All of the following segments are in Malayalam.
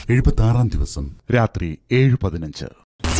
എഴുപത്തി ആറാം ദിവസം രാത്രി ഏഴ് പതിനഞ്ച്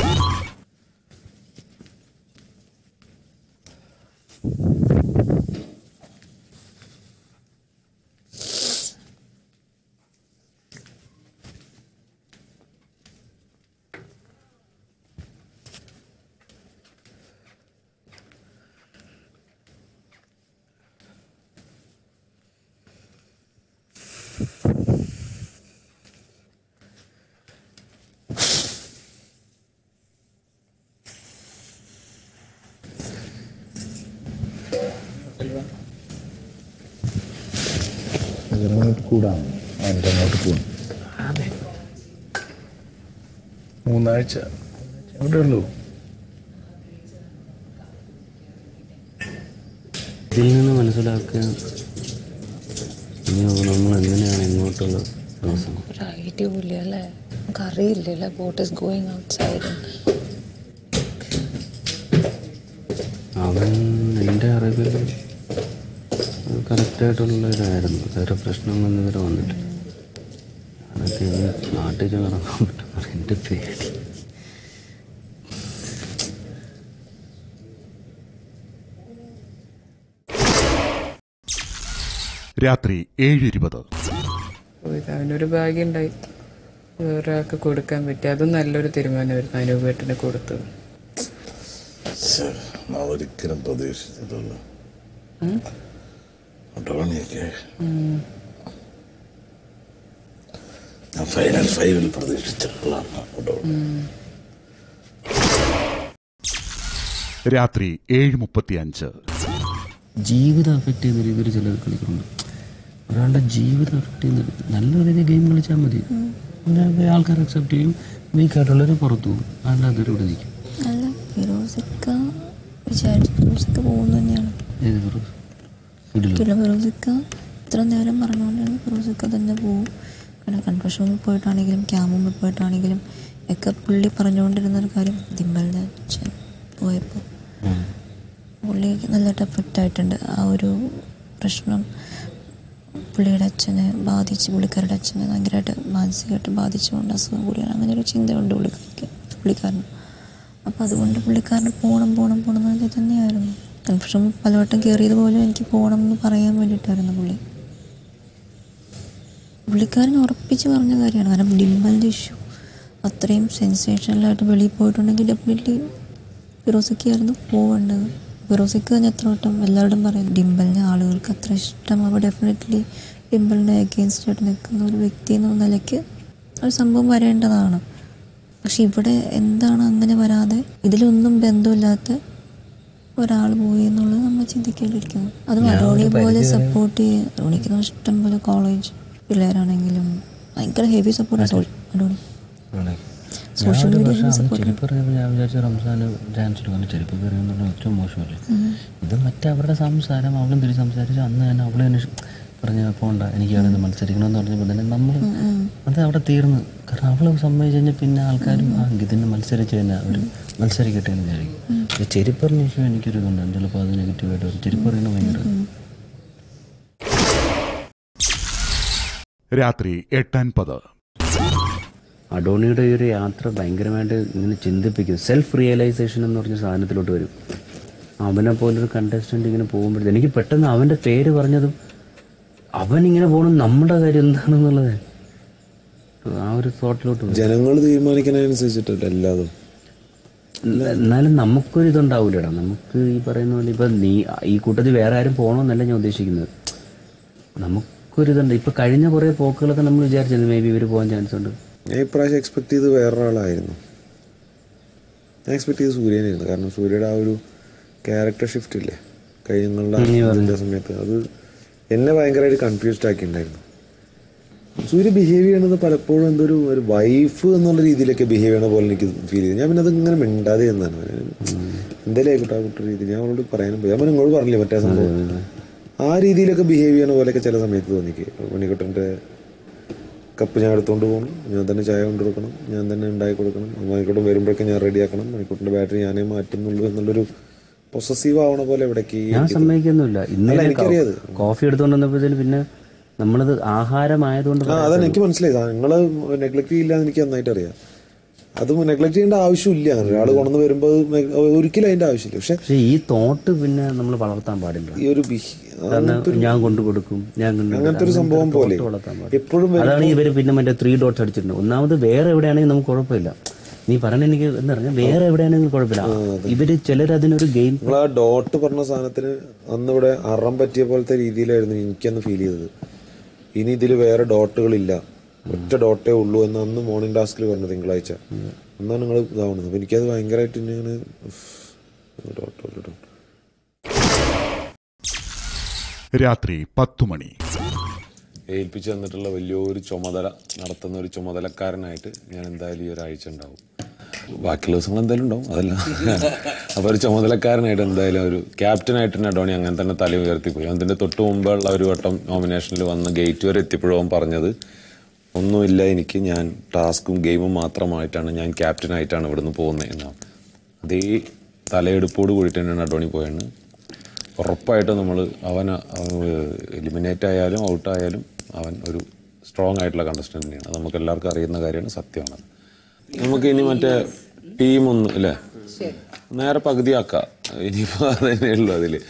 അങ്ങോട്ട് കൂടാം അതിൻ്റെ അങ്ങോട്ട് പോകും മൂന്നാഴ്ച എവിടെ ഉള്ളൂ ഇതിൽ നിന്ന് മനസ്സിലാക്കുക ഇനി നമ്മൾ എങ്ങനെയാണ് ഇങ്ങോട്ടുള്ള ദിവസം ഒരു ഐഡിയ ഇല്ല അല്ലേ നമുക്ക് അറിയില്ലല്ലേ boat is going outside അവൻ എൻ്റെ അറിവിൽ കറക്റ്റായിട്ടുള്ള ഇതായിരുന്നു വേറെ പ്രശ്നങ്ങളൊന്നും ഇതുവരെ വന്നിട്ടില്ല അതൊക്കെ ഇനി നാട്ടിൽ ചെന്ന് ഇറങ്ങാൻ പറ്റും എൻ്റെ പേടി രാത്രി ഏഴ് ഇരുപത് ഇത് അവനൊരു ഭാഗ്യം ഉണ്ടായി വേറൊരാൾക്ക് കൊടുക്കാൻ പറ്റി അതും നല്ലൊരു തീരുമാനമായിരുന്നു അനുപേട്ടന് കൊടുത്തത് ഞാൻ ഒരിക്കലും പ്രതീക്ഷിച്ചിട്ടില്ല അടോണിയൊക്കെ ഞാൻ ഫൈനൽ ഫൈവിൽ പ്രതീക്ഷിച്ചിട്ടുള്ളതാണ് അടോണി രാത്രി ഏഴ് മുപ്പത്തിയഞ്ച് ജീവിതം അഫക്റ്റ് ചെയ്യുന്ന രീതിയിൽ ചിലർ കളിക്കുന്നുണ്ട് ഒരാളുടെ ജീവിതം അഫക്റ്റ് ചെയ്യുന്ന നല്ല രീതിയിൽ ഗെയിം കളിച്ചാൽ മതി പിന്നെ ആൾക്കാർ അക്സെപ്റ്റ് ചെയ്യും വീക്കായിട്ടുള്ളവർ പുറത്തു പോകും അല്ലാത്തവർ ഇവിടെ നിൽക്കും അല്ല ഫിറോസിക്ക വിചാരിച്ചു ഫിറോസിക്ക പോകുന്നു തന്നെയാണ് ഏത് ഫിറോസ്? ഫീൽഡിലോ? പിന്നെ ഫിറോസിക്ക ഇത്ര നേരം പറഞ്ഞുകൊണ്ടാണ് ഫിറോസിക്ക തന്നെ പോകും കാരണം കൺഫ്യൂഷൻ റൂമിൽ പോയിട്ടാണെങ്കിലും ക്യാമ്പ് റൂമിൽ പോയിട്ടാണെങ്കിലും ഒക്കെ പുള്ളി പറഞ്ഞുകൊണ്ടിരുന്ന ഒരു കാര്യം ദിമ്പലിൻ്റെ അച്ഛൻ പോയപ്പോൾ ഉം. പുള്ളിക്ക് നല്ലതായിട്ട് എഫക്റ്റ് ആയിട്ടുണ്ട് ആ ഒരു പ്രശ്നം പുള്ളിയുടെ അച്ഛനെ ബാധിച്ച് പുള്ളിക്കാരുടെ അച്ഛനെ ഭയങ്കരമായിട്ട് മാനസികമായിട്ട് ബാധിച്ചുകൊണ്ട് അസുഖം കൂടിയാണ് അങ്ങനെ ഒരു ചിന്തയുണ്ട് പുള്ളിക്കാർക്ക് പുള്ളിക്കാരന് അപ്പോൾ അതുകൊണ്ട് പുള്ളിക്കാരന് പോകണം പോകണം പോകണം എന്നൊക്കെ തന്നെയായിരുന്നു കൺഫ്യൂഷൻ പലവട്ടം കയറിയത് പോലും എനിക്ക് പോകണം എന്ന് പറയാൻ വേണ്ടിയിട്ടായിരുന്നു പുള്ളി പുള്ളിക്കാരൻ ഉറപ്പിച്ച് പറഞ്ഞ കാര്യമാണ് കാരണം ഡിമ്പലിൻ്റെ ഇഷ്യൂ അത്രയും സെൻസേഷനലായിട്ട് വെളിയിൽ പോയിട്ടുണ്ടെങ്കിൽ ഡെഫിനറ്റ്ലി ഫിറോസിക്കായിരുന്നു പോവേണ്ടത് ഫിറോസിക്ക് തന്നെ എത്ര വട്ടം എല്ലാവരോടും പറയും ഡിംബലിനെ ആളുകൾക്ക് അത്ര ഇഷ്ടം അപ്പോൾ ഡെഫിനറ്റ്ലി ഡിംബലിനെ അഗെയിൻസ്റ്റ് ആയിട്ട് നിൽക്കുന്ന ഒരു വ്യക്തി എന്ന നിലയ്ക്ക് ഒരു സംഭവം വരേണ്ടതാണ് പക്ഷെ ഇവിടെ എന്താണ് അങ്ങനെ വരാതെ ഇതിലൊന്നും ബന്ധമില്ലാത്ത ഒരാൾ പോയി എന്നുള്ളത് നമ്മൾ ചിന്തിക്കേണ്ടിയിരിക്കുന്നു അതും അഡോണി പോലെ സപ്പോർട്ട് ചെയ്യും അഡോണിക്ക് ഇഷ്ടം പോലെ കോളേജ് പിള്ളേരാണെങ്കിലും ഭയങ്കര ഹെവി സപ്പോർട്ട് അഡോണി ആണ്. സോഷ്യൽ ഞാനൊരു മീഡിയയിൽ വർഷം അന്ന് സപ്പോർട്ട് ചെരുപ്പ് എറിയുമ്പോൾ ഞാൻ വിചാരിച്ച റംസാന് ചാൻസ് എടുക്കാൻ ചെരുപ്പ് എറിയുന്നുള്ള ഏറ്റവും മോശമല്ലേ ഇത് മറ്റവരുടെ സംസാരം അവളും തിരിച്ച് സംസാരിച്ച് അന്ന് തന്നെ അവളെ തന്നെ പറഞ്ഞ പോണ്ട എനിക്ക് അവിടെ നിന്ന് മത്സരിക്കണമെന്ന് പറഞ്ഞപ്പോൾ തന്നെ നമ്മൾ അത് അവിടെ തീർന്നു കാരണം അവൾ സമ്മതിച്ച് കഴിഞ്ഞാൽ പിന്നെ ആൾക്കാരും ആ ഇതിന് മത്സരിച്ച് തന്നെ അവർ മത്സരിക്കട്ടെ എന്ന് വിചാരിക്കും ഈ ചെരുപ്പറിന് ഇഷ്യൂ എനിക്കൊരു ഇതുണ്ട് ചിലപ്പോൾ അത് നെഗറ്റീവായിട്ട് വരും ചെരുപ്പറിന് ഭയങ്കര രാത്രി എട്ടൻപത് അഡോണിയുടെ ഈ ഒരു യാത്ര ഭയങ്കരമായിട്ട് ഇങ്ങനെ ചിന്തിപ്പിക്കും സെൽഫ് റിയലൈസേഷൻ എന്ന് പറഞ്ഞ സാധനത്തിലോട്ട് വരും അവനെ പോലൊരു കണ്ടസ്റ്റന്റ് ഇങ്ങനെ പോകുമ്പോഴത്തെ എനിക്ക് പെട്ടെന്ന് അവന്റെ പേര് പറഞ്ഞതും അവൻ ഇങ്ങനെ പോകണം നമ്മുടെ കാര്യം എന്താണെന്നുള്ളത് ആ ഒരു തോട്ടിലോട്ട് വരും ജനങ്ങൾ തീരുമാനിക്കുന്നതിനനുസരിച്ചിട്ടല്ല എല്ലാതും എന്ന- എന്നാലും നമുക്കൊരു ഇതുണ്ടാവൂലടാ നമുക്ക് ഈ പറയുന്ന പോലെ ഇപ്പൊ നീ ഈ കൂട്ടത്തിൽ വേറെ ആരും പോകണമെന്നല്ല ഞാൻ ഉദ്ദേശിക്കുന്നത് നമുക്കൊരു ഇതുണ്ട് ഇപ്പൊ കഴിഞ്ഞ കുറെ പോക്കുകളൊക്കെ നമ്മൾ വിചാരിച്ചിരുന്നു മേ ബി ഇവർ പോകാൻ ചാൻസ് ഉണ്ട് ഞാൻ ഇപ്രാവശ്യം എക്സ്പെക്ട് ചെയ്ത് വേറൊരാളായിരുന്നു ഞാൻ എക്സ്പെക്ട് ചെയ്ത് സൂര്യനായിരുന്നു കാരണം സൂര്യയുടെ ആ ഒരു ക്യാരക്ടർ ഷിഫ്റ്റ് ഇല്ലേ കഴിഞ്ഞുള്ള ഇതിന്റെ സമയത്ത് അത് എന്നെ ഭയങ്കരമായിട്ട് കൺഫ്യൂസ്ഡ് ആക്കിയിട്ടുണ്ടായിരുന്നു സൂര്യ ബിഹേവ് ചെയ്യണത് പലപ്പോഴും എന്തോ ഒരു ഒരു വൈഫ് എന്നുള്ള രീതിയിലൊക്കെ ബിഹേവ് ചെയ്യണ പോലെ എനിക്ക് ഫീൽ ചെയ്തു ഞാൻ പിന്നെ അത് ഇങ്ങനെ മിണ്ടാതെ എന്നാണ് എന്തായാലും ആയിക്കോട്ടെ ആ കുട്ടി രീതി ഞാൻ അവളോട് പറയാനും പോയി ഞാൻ നിങ്ങളോട് പറഞ്ഞില്ലേ മറ്റേ സംഭവം ആ രീതിയിലൊക്കെ ബിഹേവ് ചെയ്യണ പോലെയൊക്കെ ചില സമയത്ത് തോന്നിക്ക് മണിക്കുട്ടൻ്റെ കപ്പ് ഞാൻ എടുത്തുകൊണ്ട് പോകണം ഞാൻ തന്നെ ചായ കൊണ്ട് കൊടുക്കണം ഞാൻ തന്നെ ഉണ്ടാക്കി കൊടുക്കണം മണിക്കൂട്ടം വരുമ്പോഴേക്കും ഞാൻ റെഡിയാക്കണം മണിക്കൂട്ടിൻ്റെ ബാറ്ററി ഞാനേ മാറ്റുന്നുള്ളൂ എന്നുള്ളൊരു പൊസസീവ് ആവണ പോലെ എവിടേക്ക് ഞാൻ സമ്മതിക്കൊന്നുമില്ല അല്ല, ഇന്നലെ എനിക്കറിയാത്. കോഫി എടുത്തുകൊണ്ട് വന്നപ്പോഴത്തേന് പിന്നെ നമ്മളത് ആഹാരമായതുകൊണ്ട് ആ അതാണ് എനിക്ക് മനസ്സിലായി നിങ്ങൾ നെഗ്ലക്ട് ചെയ്യില്ല എന്ന് എനിക്ക് നന്നായിട്ട് അറിയാം അത് നെഗ്ലക്ട് ചെയ്യേണ്ട ആവശ്യമില്ല അങ്ങനെ ഒരാൾ കൊണ്ടു വരുമ്പോൾ അത് neg- ഒരിക്കലും അതിന്റെ ആവശ്യമില്ല പക്ഷെ പക്ഷെ ഈ തോട്ട് പിന്നെ നമ്മൾ വളർത്താൻ പാടില്ല ഈ ഒരു ബിഹി കാരണം ഞാൻ കൊണ്ടു കൊടുക്കും ഞാൻ കൊണ്ടു കൊടുക്കും. അങ്ങനത്തെ ഒരു സംഭവം പോലെ thought വളർത്താൻ പാടില്ല എപ്പോഴും അതാണ് ഇവര് പിന്നെ മറ്റേ ത്രീ ഡോട്ട്സ് അടിച്ചിട്ടുണ്ട് ഒന്നാമത് വേറെ എവിടെയാണെങ്കിൽ നമുക്ക് കുഴപ്പമില്ല നീ പറഞ്ഞ എനിക്ക് എന്താ പറഞ്ഞാൽ വേറെ എവിടെയാണെങ്കിലും കുഴപ്പമില്ല ഇവര് ചിലർ അതിനൊരു ഗെയിം നിങ്ങൾ ആ ഡോട്ട് പറഞ്ഞ സാധനത്തിന് അന്ന് ഇവിടെ അറം പറ്റിയ പോലത്തെ രീതിയിലായിരുന്നു എനിക്കന്ന് ഫീൽ ചെയ്തത് ഇനി ഇതിൽ വേറെ ഡോട്ടുകളില്ല ഒറ്റ ഡോട്ടേ ഉള്ളൂ എന്ന് അന്ന് മോർണിംഗ് ടാസ്കിൽ പറഞ്ഞത് തിങ്കളാഴ്ച അന്നാണ് നിങ്ങൾ ഇതാവുന്നത് അപ്പൊ എനിക്കത് ഭയങ്കരമായിട്ട് ഇങ്ങനെ ഇങ്ങനെ ഉഫ്, ഡോട്ട് ഒരു ഡോട്ട് രാത്രി പത്തു മണി ഏൽപ്പിച്ചു തന്നിട്ടുള്ള വലിയൊരു ചുമതല നടത്തുന്ന ഒരു ചുമതലക്കാരനായിട്ട് ഞാൻ എന്തായാലും ഈ ഒരാഴ്ച ഉണ്ടാവും ബാക്കിയുള്ള ദിവസങ്ങൾ എന്തായാലും ഉണ്ടാവും അതല്ല അപ്പോൾ ഒരു ചുമതലക്കാരനായിട്ട് എന്തായാലും ഒരു ക്യാപ്റ്റനായിട്ട് തന്നെ അഡോണി അങ്ങനെ തന്നെ തല ഉയർത്തിപ്പോയി അതിൻ്റെ തൊട്ട് മുമ്പുള്ള ഒരു വട്ടം നോമിനേഷനിൽ വന്ന് ഗേറ്റ് വരെ എത്തിയപ്പോഴും അവൻ പറഞ്ഞത് ഒന്നുമില്ല എനിക്ക് ഞാൻ ടാസ്കും ഗെയിമും മാത്രമായിട്ടാണ് ഞാൻ ക്യാപ്റ്റനായിട്ടാണ് ഇവിടുന്ന് പോകുന്നത് എന്നാണ് അതേ തലയെടുപ്പോട് കൂടിയിട്ട് തന്നെയാണ് അഡോണി പോയെന്ന് ഉറപ്പായിട്ടും നമ്മൾ അവന് എലിമിനേറ്റ് ആയാലും ഔട്ടായാലും അവൻ ഒരു സ്ട്രോങ് ആയിട്ടുള്ള കണ്ടസ്റ്റന്റ് തന്നെയാണ് അത് നമുക്ക് എല്ലാവർക്കും അറിയുന്ന കാര്യമാണ് സത്യമാണ് നമുക്ക് ഇനി മറ്റേ ടീം ഒന്ന് അല്ലേ നേരെ പകുതിയാക്കാം ഇനിയിപ്പോ അതന്നെ ഉള്ളു അതില്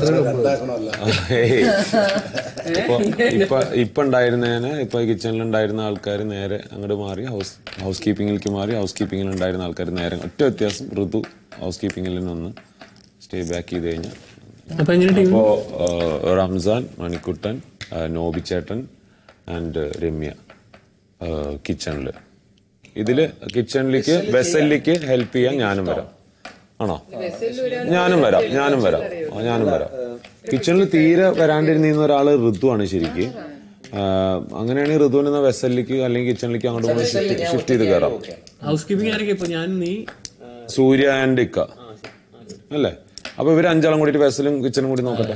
ഏയ്. ഇപ്പൊ ഇപ്പൊ ഇപ്പൊ ഉണ്ടായിരുന്നതിന് ഇപ്പൊ കിച്ചണിൽ ഉണ്ടായിരുന്ന ആൾക്കാർ നേരെ അങ്ങോട്ട് മാറി ഹൗസ് ഹൗസ് കീപ്പിങ്ങിലേക്ക് മാറി ഹൗസ് കീപ്പിങ്ങിൽ ഉണ്ടായിരുന്ന ആൾക്കാർ നേരെ ഒറ്റ വ്യത്യാസം ഋതു ഹൗസ് കീപ്പിങ്ങിൽ നിന്ന് സ്റ്റേ ബാക്ക് ചെയ്ത് കഴിഞ്ഞാൽ അപ്പൊ എങ്ങനെ ടീം അപ്പോ ആ, റംസാൻ മണിക്കുട്ടൻ ആ, നോബിച്ചേട്ടൻ ആൻഡ് രമ്യ കിച്ചണില് ഇതില് കിച്ചണിലേക്ക് വെസലിലേക്ക് ഹെൽപ്പ് ചെയ്യാൻ ഞാനും വരാം ആണോ ഞാനും വരാം ഞാനും വരാം ആ, ഞാനും വരാം കിച്ചണിൽ തീരെ വരാണ്ടിരുന്ന ഒരാള് ഋതുവാണ് ശരിക്ക് ആ, അങ്ങനെയാണെങ്കിൽ ഋതുവിന് എന്നാ വെസലിലേക്ക് അല്ലെങ്കിൽ കിച്ചണിലേക്ക് അങ്ങോട്ട് കൂടെ ഷിഫ്റ്റ് ചെയ്ത് കയറാം ഹൗസ് കീപ്പിംഗ് ആയിരിക്കും ഇപ്പൊ ഞാൻ നീ സൂര്യ ആൻഡ് ഇക്ക അല്ലേ അപ്പൊ ഇവര് അഞ്ചാളും കൂടിയിട്ട് വെസലും കിച്ചണും കൂടി നോക്കട്ടെ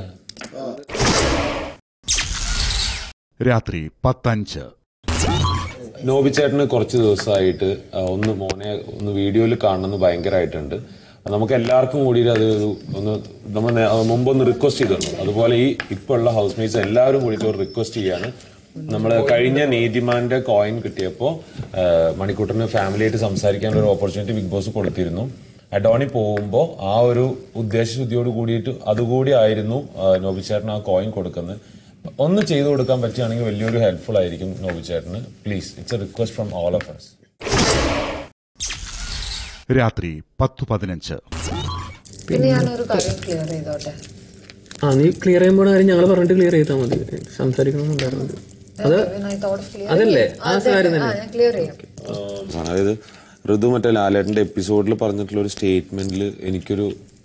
രാത്രി പത്തഞ്ച് നോബിച്ചേട്ടന് കുറച്ച് ദിവസമായിട്ട് ആ, ഒന്ന് മോനെ ഒന്ന് വീഡിയോയിൽ കാണണമെന്ന് ഭയങ്കരമായിട്ടുണ്ട് അത് നമുക്ക് എല്ലാവർക്കും കൂടിയിട്ട് അത് ഒരു ഒന്ന് നമ്മൾ നേ- മുമ്പ് ഒന്ന് റിക്വസ്റ്റ് ചെയ്തിരുന്നു അതുപോലെ ഈ ഇപ്പോൾ ഉള്ള ഹൗസ് മേറ്റ്സ് എല്ലാവരും കൂടിയിട്ട് ഒരു റിക്വസ്റ്റ് ചെയ്യാണ് നമ്മൾ കഴിഞ്ഞ നീതിമാന്റെ കോയിൻ കിട്ടിയപ്പോൾ മണിക്കൂട്ടന് ഫാമിലിയായിട്ട് സംസാരിക്കാൻ ഒരു ഓപ്പർച്യൂണിറ്റി ബിഗ് ബോസ് കൊടുത്തിരുന്നു അഡോണി പോകുമ്പോൾ ആ ഒരു ഉദ്ദേശശുദ്ധിയോട് കൂടിയിട്ട് അതുകൂടി ആയിരുന്നു ആ, നോബിച്ചേട്ടന് ആ കോയിൻ കൊടുക്കുന്നത് ഒന്ന് ചെയ്തു കൊടുക്കാൻ പറ്റുകയാണെങ്കിൽ വലിയൊരു ഹെൽപ്ഫുൾ ആയിരിക്കും നോബിച്ചേട്ടന് please it's a request from all of us രാത്രി പത്തു പതിനഞ്ച് പിന്നെ ഞാനൊരു കാര്യം ക്ലിയർ ചെയ്തോട്ടെ ആ നീ ക്ലിയർ ചെയ്യുമ്പോൾ കാര്യം ഞങ്ങൾ പറഞ്ഞിട്ട് ക്ലിയർ ചെയ്താൽ മതി സംസാരിക്കണമെന്നുണ്ടായിരുന്നത് അത് അതല്ലേ ആ കാര്യം തന്നെ ഞാൻ ക്ലിയർ ചെയ്യാം ആണ്. അതായത് ഋതു മറ്റേ ലാലേട്ടന്റെ എപ്പിസോഡിൽ പറഞ്ഞിട്ടുള്ള ഒരു സ്റ്റേറ്റ്മെന്റിൽ എനിക്കൊരു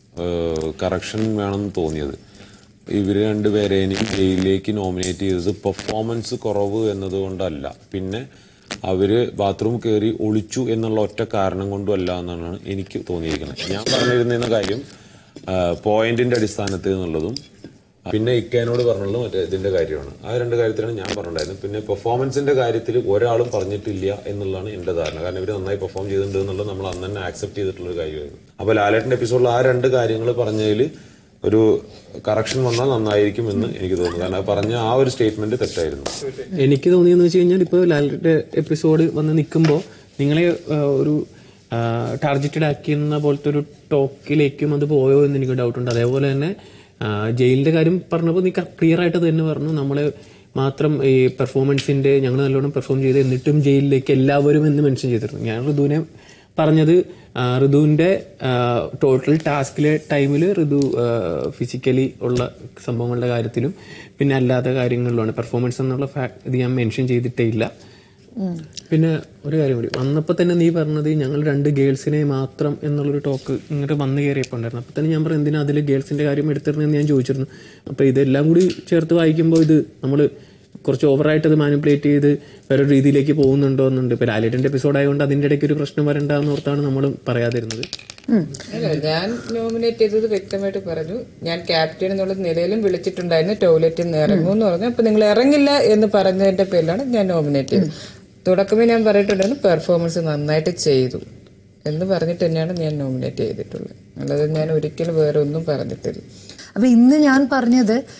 കറക്ഷൻ വേണമെന്ന് തോന്നിയത് ഇവര് രണ്ടുപേരെയും ജയിലിലേക്ക് നോമിനേറ്റ് ചെയ്തത് പെർഫോമൻസ് കുറവ് എന്നതുകൊണ്ടല്ല പിന്നെ അവര് ബാത്റൂം കയറി ഒളിച്ചു എന്നുള്ള ഒറ്റ കാരണം കൊണ്ടും അല്ല എന്നാണ് എനിക്ക് തോന്നിയിരിക്കുന്നത് ഞാൻ പറഞ്ഞിരുന്ന കാര്യം പോയിന്റിന്റെ അടിസ്ഥാനത്തിൽ എന്നുള്ളതും പിന്നെ ഇക്കേനോട് പറഞ്ഞുള്ളത് മറ്റേ ഇതിന്റെ കാര്യമാണ് ആ രണ്ട് കാര്യത്തിലാണ് ഞാൻ പറഞ്ഞിട്ടുണ്ടായിരുന്നത് പിന്നെ പെർഫോമൻസിന്റെ കാര്യത്തിൽ ഒരാളും പറഞ്ഞിട്ടില്ല എന്നുള്ളതാണ് എന്റെ ധാരണ കാരണം ഇവർ നന്നായി പെർഫോം ചെയ്തിട്ടുണ്ട് എന്നുള്ളത് നമ്മൾ അന്ന് തന്നെ ആക്സെപ്റ്റ് ചെയ്തിട്ടുള്ള ഒരു കാര്യമായിരുന്നു അപ്പൊ ലാലേട്ടന്റെ എപ്പിസോഡിൽ ആ രണ്ട് കാര്യങ്ങൾ പറഞ്ഞതിൽ ഒരു കറക്ഷൻ വന്നാൽ നന്നായിരിക്കും എന്ന് എനിക്ക് തോന്നുന്നു കാരണം അത് പറഞ്ഞ ആ ഒരു സ്റ്റേറ്റ്മെന്റ് തെറ്റായിരുന്നു എനിക്ക് തോന്നിയെന്ന് വെച്ച് കഴിഞ്ഞാൽ ഇപ്പോൾ ലാലിന്റെ എപ്പിസോഡ് വന്ന് നിൽക്കുമ്പോൾ നിങ്ങളെ ആ, ഒരു ടാർഗറ്റഡ് ആക്കിയെന്ന പോലത്തെ ഒരു ടോക്കിലേക്കും അത് പോയോ എന്ന് എനിക്ക് ഡൗട്ട് ഉണ്ട് അതേപോലെ തന്നെ ആ, ജയിലിന്റെ കാര്യം പറഞ്ഞപ്പോൾ നീ ക്ലിയർ ആയിട്ട് തന്നെ പറഞ്ഞു നമ്മളെ മാത്രം ഈ പെർഫോമൻസിന്റെ ഞങ്ങൾ നല്ലോണം പെർഫോം ചെയ്ത് എന്നിട്ടും ജയിലിലേക്ക് എല്ലാവരും എന്ന് മെൻഷൻ ചെയ്തിരുന്നു ഞാൻ ഋതുവിനെ പറഞ്ഞത് ആ, ഋതുവിന്റെ ടോട്ടൽ ടാസ്കിലെ ടൈമിൽ ഋതു ഫിസിക്കലി ഉള്ള സംഭവങ്ങളുടെ കാര്യത്തിലും പിന്നെ അല്ലാത്ത കാര്യങ്ങളിലുമാണ് പെർഫോമൻസ് എന്നുള്ള ഫാക്ട് ഇത് ഞാൻ മെൻഷൻ ചെയ്തിട്ടേ ഇല്ല പിന്നെ ഒരു കാര്യം കൂടി വന്നപ്പോൾ തന്നെ നീ പറഞ്ഞത് ഞങ്ങൾ രണ്ട് ഗേൾസിനെ മാത്രം എന്നുള്ളൊരു ടോക്ക് ഇങ്ങോട്ട് വന്നു കയറിയപ്പോൾ ഉണ്ടായിരുന്നു അപ്പോൾ തന്നെ ഞാൻ പറഞ്ഞു എന്തിനാ അതിൽ ഗേൾസിന്റെ കാര്യം എടുത്തിരുന്നെന്ന് ഞാൻ ചോദിച്ചിരുന്നു അപ്പോൾ ഇതെല്ലാം കൂടി ചേർത്ത് വായിക്കുമ്പോൾ ഇത് നമ്മൾ കുറച്ച് ഓവറായിട്ട് അത് മാനിപ്പുലേറ്റ് ചെയ്ത് വേറൊരു രീതിയിലേക്ക് പോകുന്നുണ്ടോ എന്നുണ്ട് ഇപ്പോൾ ലാലേട്ടൻ്റെ എപ്പിസോഡ് ആയതുകൊണ്ട് അതിൻ്റെ ഇടയ്ക്ക് ഒരു പ്രശ്നം വരണ്ടെന്ന് ഓർത്താണ് നമ്മൾ പറയാതിരുന്നത് അല്ല ഞാൻ നോമിനേറ്റ് ചെയ്തത് വ്യക്തമായിട്ട് പറഞ്ഞു ഞാൻ ക്യാപ്റ്റൻ എന്നുള്ള നിലയിലും വിളിച്ചിട്ടുണ്ടായിരുന്നു ടോയ്ലറ്റിൽ നിന്ന് ഇറങ്ങും എന്ന് പറഞ്ഞു അപ്പൊ നിങ്ങൾ ഇറങ്ങില്ല എന്ന് പറഞ്ഞതിന്റെ പേരിലാണ് ഞാൻ നോമിനേറ്റ് ചെയ്തത് തുടക്കമേ ഞാൻ പറഞ്ഞിട്ടുണ്ടായിരുന്നു പെർഫോമൻസ് നന്നായിട്ട് ചെയ്തു എന്ന് പറഞ്ഞിട്ട് തന്നെയാണ് ഞാൻ നോമിനേറ്റ് ചെയ്തിട്ടുള്ളത് അല്ലാതെ ഞാൻ ഒരിക്കലും വേറെ ഒന്നും പറഞ്ഞിട്ടില്ല അപ്പൊ ഇന്ന് ഞാൻ പറഞ്ഞത്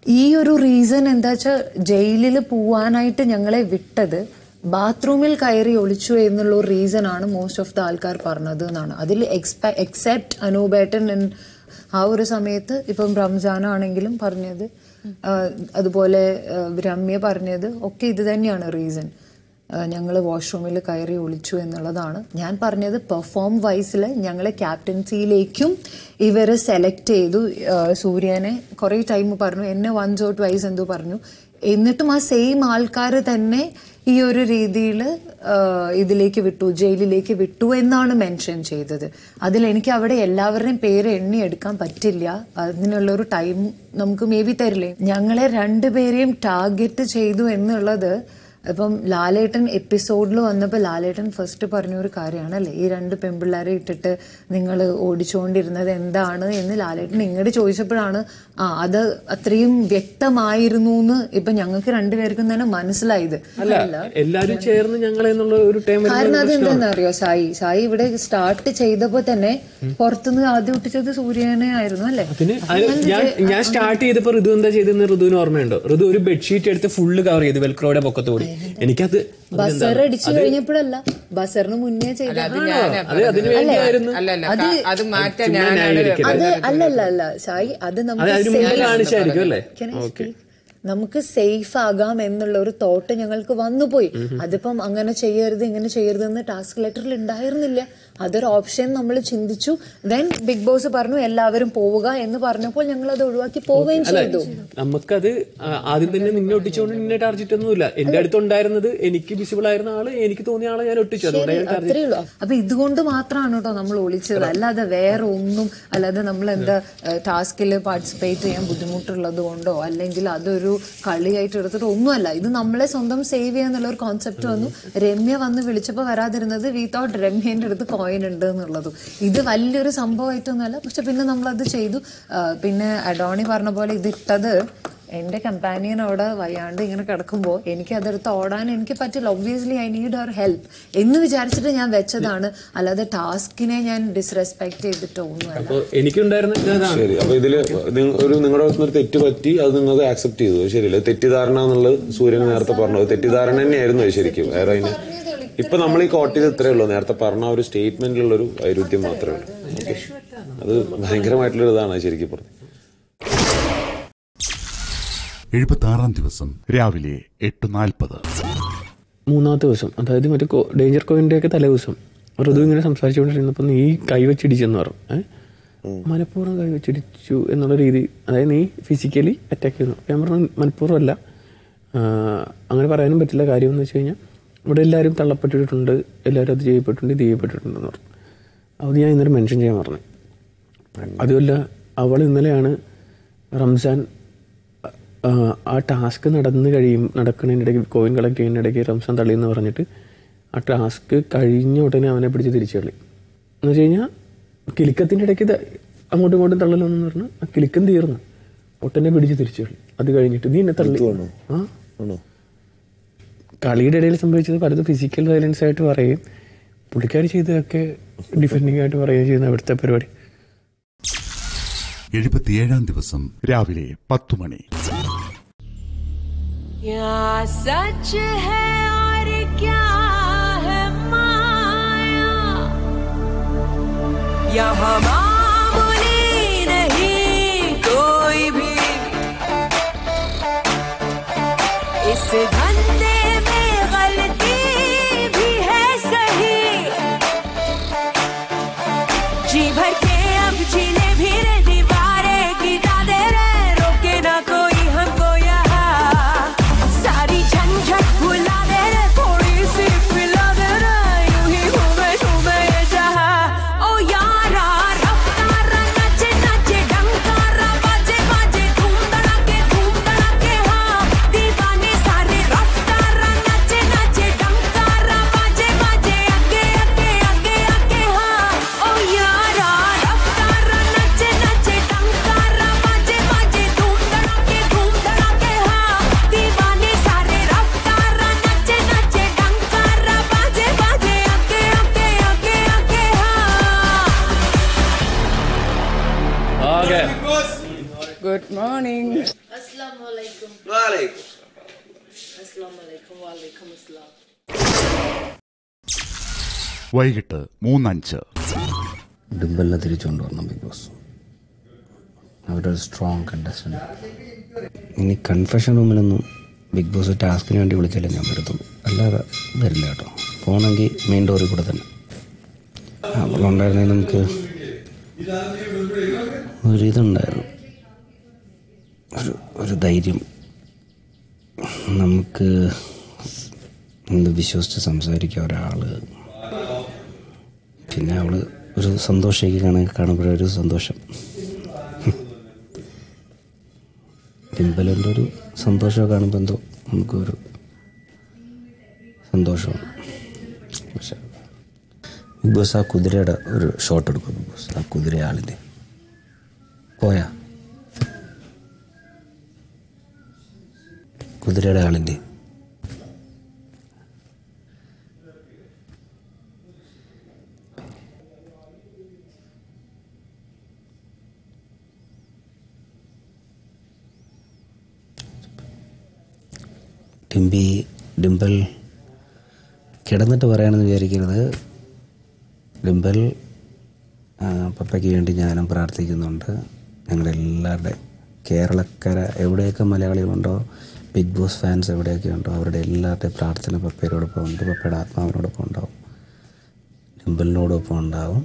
ഈ ഒരു റീസൺ എന്താ വെച്ചാൽ ജയിലിൽ പോവാനായിട്ട് ഞങ്ങളെ വിട്ടത് ബാത്റൂമിൽ കയറി ഒളിച്ചു എന്നുള്ള ഒരു റീസൺ ആണ് മോസ്റ്റ് ഓഫ് ദ ആൾക്കാർ പറഞ്ഞത് എന്നാണ് അതിൽ എക്സ്പെ എക്സെപ്റ്റ് അനൂപേട്ടൻ and ആ ഒരു സമയത്ത് ഇപ്പം റംസാൻ ആണെങ്കിലും പറഞ്ഞത് ആ, അതുപോലെ ആ, രമ്യ പറഞ്ഞത് ഒക്കെ ഇത് തന്നെയാണ് റീസൺ ഞങ്ങൾ വാഷ്റൂമിൽ കയറി ഒളിച്ചു എന്നുള്ളതാണ് ഞാൻ പറഞ്ഞത് പെർഫോം വൈസിൽ ഞങ്ങളെ ക്യാപ്റ്റൻസിയിലേക്കും ഇവർ സെലക്ട് ചെയ്തു ആ, സൂര്യനെ കുറേ ടൈം പറഞ്ഞു എന്നെ വൺസ് ഓർ ട്വൈസ് എന്തോ പറഞ്ഞു എന്നിട്ടും ആ സെയിം ആൾക്കാർ തന്നെ ഈ ഒരു രീതിയിൽ ഇതിലേക്ക് വിട്ടു ജയിലിലേക്ക് വിട്ടു എന്നാണ് മെൻഷൻ ചെയ്തത് അതിൽ എനിക്ക് അവിടെ എല്ലാവരുടെയും പേര് എണ്ണി എടുക്കാൻ പറ്റില്ല അതിനുള്ള ഒരു ടൈം നമുക്ക് മേ ബി തരില്ലേ ഞങ്ങളെ രണ്ടുപേരെയും ടാർഗറ്റ് ചെയ്തു എന്നുള്ളത് ഇപ്പം ലാലേട്ടൻ എപ്പിസോഡിൽ വന്നപ്പോൾ ലാലേട്ടൻ ഫസ്റ്റ് പറഞ്ഞ ഒരു കാര്യമാണ് അല്ലേ ഈ രണ്ട് പെൺപിള്ളേരെ ഇട്ടിട്ട് നിങ്ങൾ ഓടിച്ചുകൊണ്ടിരുന്നത് എന്താണ് എന്ന് ലാലേട്ടൻ ഇങ്ങോട്ട് ചോദിച്ചപ്പോഴാണ് ആ അത് അത്രയും വ്യക്തമായിരുന്നു എന്ന് ഇപ്പൊ ഞങ്ങൾക്ക് രണ്ടുപേർക്കും തന്നെ മനസ്സിലായത് അല്ല എല്ലാരും ചേർന്ന് ഞങ്ങൾ എന്നുള്ള ഒരു ടൈം കാരണം അതെന്താണെന്ന് അറിയോ സായി സായി ഇവിടെ സ്റ്റാർട്ട് ചെയ്തപ്പോ തന്നെ പുറത്തുനിന്ന് ആദ്യം ഒട്ടിച്ചത് സൂര്യനെ ആയിരുന്നു അല്ലേ അതിന് അത് ഞാൻ ഞാൻ സ്റ്റാർട്ട് ചെയ്തപ്പോ ഋതു എന്താ ചെയ്തെന്ന് ഋതുവിന് ഓർമ്മയുണ്ടോ ഋതു ഒരു ബെഡ്ഷീറ്റ് എടുത്ത് ഫുള്ള് കവർ ചെയ്തു വെൽക്രോയുടെ പൊക്കത്ത് കൂടി എനിക്കത് ബസർ അടിച്ചു കഴിഞ്ഞപ്പോഴല്ല ബസറിന് മുന്നേ ചെയ്ത അത് അതിന് വേണ്ടിയായിരുന്നു അല്ല അല്ല ക- അത് മാറ്റാൻ ഞാനാണ് അത് അല്ലല്ല അല്ല സായി അത് അത് നമുക്ക് അതിന് മുമ്പ് കാണിച്ചായിരിക്കും അല്ലേ Can I speak? നമുക്ക് സേഫ് ആകാം എന്നുള്ള ഒരു തോട്ട് ഞങ്ങൾക്ക് വന്നുപോയി അതിപ്പം അങ്ങനെ ചെയ്യരുത് ഇങ്ങനെ ചെയ്യരുത് എന്ന് ടാസ്ക് ലെറ്ററിൽ ഉണ്ടായിരുന്നില്ല അതൊരു ഓപ്ഷൻ നമ്മൾ ചിന്തിച്ചു ദെൻ ബിഗ് ബോസ് പറഞ്ഞു എല്ലാവരും പോവുക എന്ന് പറഞ്ഞപ്പോൾ ഞങ്ങൾ അത് ഒഴിവാക്കി പോവുകയും ചെയ്തു നമുക്കത് ആ, ആദ്യം തന്നെ നിന്നെ ഒട്ടിച്ചുകൊണ്ട് നിന്നെ ടാർജറ്റ് ഒന്നുമില്ല എന്റെ അടുത്ത് ഉണ്ടായിരുന്നത് എനിക്ക് വിസിബിൾ ആയിരുന്ന ആള് എനിക്ക് തോന്നിയ ആളെ ഞാൻ ഒട്ടിച്ചു അതുകൊണ്ട് ഞാൻ ടാർജറ്റ് അത്രേ ഉള്ളൂ അപ്പൊ ഇതുകൊണ്ട് മാത്രമാണ് കേട്ടോ നമ്മൾ ഒളിച്ചത് അല്ലാതെ വേറെ ഒന്നും അല്ലാതെ നമ്മൾ എന്താ ടാസ്കിൽ പാർട്ടിസിപ്പേറ്റ് ചെയ്യാൻ ബുദ്ധിമുട്ടുള്ളത് കൊണ്ടോ അല്ലെങ്കിൽ അതൊരു കളിയായിട്ട് എടുത്തിട്ട് ഒന്നുമല്ല ഇത് നമ്മളെ സ്വന്തം സേവ് ചെയ്യാന്നുള്ള ഒരു കോൺസെപ്റ്റ് വന്നു രമ്യ വന്ന് വിളിച്ചപ്പോൾ വരാതിരുന്നത് വി തോട്ട് രമ്യേന്റെ അടുത്ത് കോയിൻ ഉണ്ട് എന്നുള്ളതും ഇത് വലിയൊരു സംഭവമായിട്ടൊന്നുമല്ല പക്ഷെ പിന്നെ നമ്മളത് ചെയ്തു ആ, പിന്നെ അഡോണി പറഞ്ഞ പോലെ ഇത് ഇട്ടത് എൻ്റെ കമ്പാനിയൻ അവിടെ വയ്യാണ്ട് ഇങ്ങനെ കിടക്കുമ്പോൾ എനിക്ക് അതെടുത്ത് ഓടാൻ എനിക്ക് പറ്റില്ല obviously I need her help എന്ന് വിചാരിച്ചിട്ട് ഞാൻ വെച്ചതാണ് അല്ലാതെ ടാസ്കിനെ ഞാൻ ഡിസ്റെസ്പെക്ട് ചെയ്തിട്ടോ ഒന്നുമല്ല അപ്പൊ എനിക്കുണ്ടായിരുന്ന ഇത് അതാണ് ശരി അപ്പൊ ഇതില് നിങ്ങ- ഒരു നിങ്ങളുടെ ഭാഗത്ത് നിന്ന് ഒരു തെറ്റ് പറ്റി അത് നിങ്ങൾക്ക് ആക്സെപ്റ്റ് ചെയ്തു അത് ശരിയല്ലേ തെറ്റിദ്ധാരണ എന്നുള്ളത് സൂര്യൻ നേരത്തെ പറഞ്ഞു അത് തെറ്റിദ്ധാരണ തന്നെയായിരുന്നു അത് ശരിക്കും വേറെ അതിന് ഇപ്പൊ നമ്മൾ ഈ കോട്ട് ചെയ്ത് ഇത്രേ ഉള്ളൂ നേരത്തെ പറഞ്ഞ ആ ഒരു സ്റ്റേറ്റ്മെന്റിലുള്ള ഒരു വൈരുദ്ധ്യം മാത്രമേ ഉള്ളൂ ഓക്കെ അത് ഭയങ്കരമായിട്ടുള്ള ഇതാണ് ശരിക്കും പറഞ്ഞത് എഴുപത്തി ദിവസം രാവിലെ എട്ട് നാൽപ്പത് മൂന്നാമത്തെ ദിവസം അതായത് മറ്റേ കോ- ഡേഞ്ചർ കോയിന്റെ ഒക്കെ തലേ ദിവസം ഋതു ഇങ്ങനെ സംസാരിച്ചുകൊണ്ടിരുന്നപ്പോൾ നീ കൈ വെച്ചിടിച്ചെന്ന് പറഞ്ഞു ഏഹ് മനഃപൂർവ്വം കൈ വെച്ചിടിച്ചു എന്നുള്ള രീതി അതായത് നീ ഫിസിക്കലി അറ്റാക്ക് ചെയ്യുന്നു അപ്പോൾ ഞാൻ പറഞ്ഞു മനഃപൂർവ്വം അല്ല ആ, അങ്ങനെ പറയാനും പറ്റില്ല കാര്യം എന്ന് വെച്ച് കഴിഞ്ഞാൽ ഇവിടെ എല്ലാവരും തള്ളപ്പെട്ടിട്ടുണ്ട് എല്ലാവരും അത് ചെയ്യപ്പെട്ടിട്ടുണ്ട് ഇത് ചെയ്യപ്പെട്ടിട്ടുണ്ടെന്ന് പറഞ്ഞു അത് ഞാൻ ഇന്നലെ മെൻഷൻ ചെയ്യാൻ പറഞ്ഞു അതുമല്ല അവൾ ഇന്നലെയാണ് റംസാൻ ആ, ആ ടാസ്ക് നടന്ന് കഴിയും നടക്കുന്നതിനിടയ്ക്ക് കോയിൻ കളക്ട് ചെയ്യുന്നതിനിടയ്ക്ക് റംസാൻ തള്ളിയെന്ന് പറഞ്ഞിട്ട് ആ ടാസ്ക് കഴിഞ്ഞ ഉടനെ അവനെ പിടിച്ച് തിരിച്ചു കളി എന്ന് വെച്ച് കഴിഞ്ഞാൽ കിലുക്കത്തിൻ്റെ ഇടയ്ക്ക് ഇത് അങ്ങോട്ടും ഇങ്ങോട്ടും തള്ളലൊന്നും പറഞ്ഞാൽ ആ കിലുക്കം തീർന്നു ഒട്ടനെ പിടിച്ച് തിരിച്ചു കളി അത് കഴിഞ്ഞിട്ട് നീ എന്നെ തള്ളി ആ ആണോ കളിയുടെ ഇടയിൽ സംഭവിച്ചത് പലതും ഫിസിക്കൽ വയലൻസ് ആയിട്ട് പറയും പുള്ളിക്കാരി ചെയ്തതൊക്കെ ഡിഫെൻഡിങ് ആയിട്ട് പറയുകയും ചെയ്യുന്ന അവിടുത്തെ പരിപാടി എഴുപത്തിയേഴാം ദിവസം രാവിലെ പത്തു മണി क्या सच है और क्या है माया यहाँ मामूली नहीं कोई भी इस धंधे में गलती भी है सही जी भर के अब जीने भी रे दीवारे गिरा दे रे रोके ना कोई हमको यहाँ सारी झंझट भुला दे रे थोड़ी सी पिला दे रे यूं ही घूमे घूमे ये जहाँ ओ यारा रफ्तारा नचे नचे डंकारा बाजे बाजे धूम धड़ाके धूम धड़ाके हाँ दीवाने सारे रफ्तारा വൈകിട്ട് മൂന്നഞ്ച് ഡിംബലിനെ തിരിച്ചുകൊണ്ട് വരണം ബിഗ് ബോസ് അവരൊരു സ്ട്രോങ് കണ്ടസ്റ്റന്റ് ഇനി കൺഫെഷൻ റൂമിലൊന്നും ബിഗ് ബോസ് ടാസ്കിന് വേണ്ടി വിളിച്ചാലേ ഞാൻ വരത്തുള്ളൂ അല്ലാതെ വരില്ല കേട്ടോ പോകണമെങ്കിൽ മെയിൻ ഡോറിൽ കൂടെ തന്നെ അവളുണ്ടായിരുന്നെങ്കിൽ നമുക്ക് ഒരിതുണ്ടായിരുന്നു ഒരു ഒരു ധൈര്യം നമുക്ക് എന്ത് വിശ്വസിച്ച് സംസാരിക്കുക ഒരാൾ പിന്നെ അവൾ ഒരു സന്തോഷമൊക്കെ കാണാൻ കാണുമ്പോഴൊരു സന്തോഷം ഡിംബലിൻ്റെ ഒരു സന്തോഷമൊക്കെ കാണുമ്പോൾ എന്തോ നമുക്കൊരു സന്തോഷമാണ് പക്ഷെ ബിഗ് ബോസ് ആ കുതിരയുടെ ഒരു ഷോട്ട് എടുക്കും ബിഗ് ബോസ് ആ കുതിര ആളിൻ്റെ പോയാ കുതിരയുടെ ആളിൻ്റെ ഡിംബി ഡിംപിൾ കിടന്നിട്ട് പറയണമെന്ന് വിചാരിക്കരുത് ഡിംപിൾ ആ, പപ്പയ്ക്ക് വേണ്ടി ഞാനും പ്രാർത്ഥിക്കുന്നുണ്ട് ഞങ്ങളുടെ എല്ലാവരുടെ കേരളക്കര എവിടെയൊക്കെ മലയാളികളുണ്ടോ ബിഗ് ബോസ് ഫാൻസ് എവിടെയൊക്കെ ഉണ്ടോ അവരുടെ എല്ലാവരുടെയും പ്രാർത്ഥന പപ്പയോടൊപ്പം ഉണ്ട് പപ്പയുടെ ആത്മാവിനോടൊപ്പം ഉണ്ടാവും ഡിംപിളിനോടൊപ്പം ഉണ്ടാവും